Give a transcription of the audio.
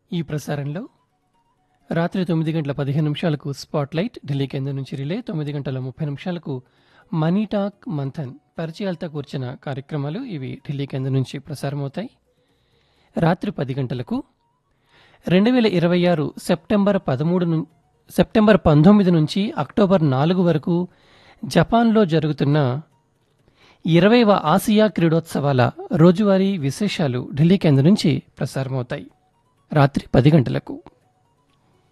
ఈ ప్రసారంలో రాత్రి తొమ్మిది గంటల పదిహేను నిమిషాలకు స్పాట్లైట్ ఢిల్లీ కేంద్రం నుంచి రిలే తొమ్మిది గంటల ముప్పై నిమిషాలకు మనీ టాక్ మంథన్ పరిచయాలతో కూర్చిన కార్యక్రమాలు ఇవి ఢిల్లీ కేంద్రం నుంచి ప్రసారమవుతాయి రాత్రి పది గంటలకు రెండు వేల ఇరవై ఆరు సెప్టెంబర్ పదమూడు ను సెప్టెంబర్ పంతొమ్మిది నుంచి అక్టోబర్ నాలుగు వరకు జపాన్లో జరుగుతున్న ఇరవైవ ఆసియా క్రీడోత్సవాల రోజువారీ విశేషాలు ఢిల్లీ కేంద్రం నుంచి ప్రసారమవుతాయి రాత్రి పది గంటలకు